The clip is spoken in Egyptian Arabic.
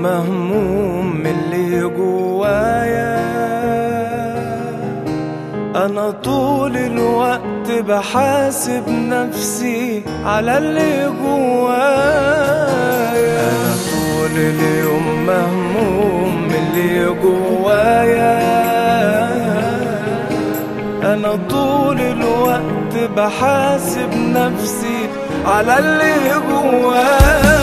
مهموم من اللي جوايا انا طول الوقت بحاسب نفسي على اللي جوايا انا طول اليوم مهموم من اللي جوايا انا طول الوقت بحاسب نفسي على اللي جوايا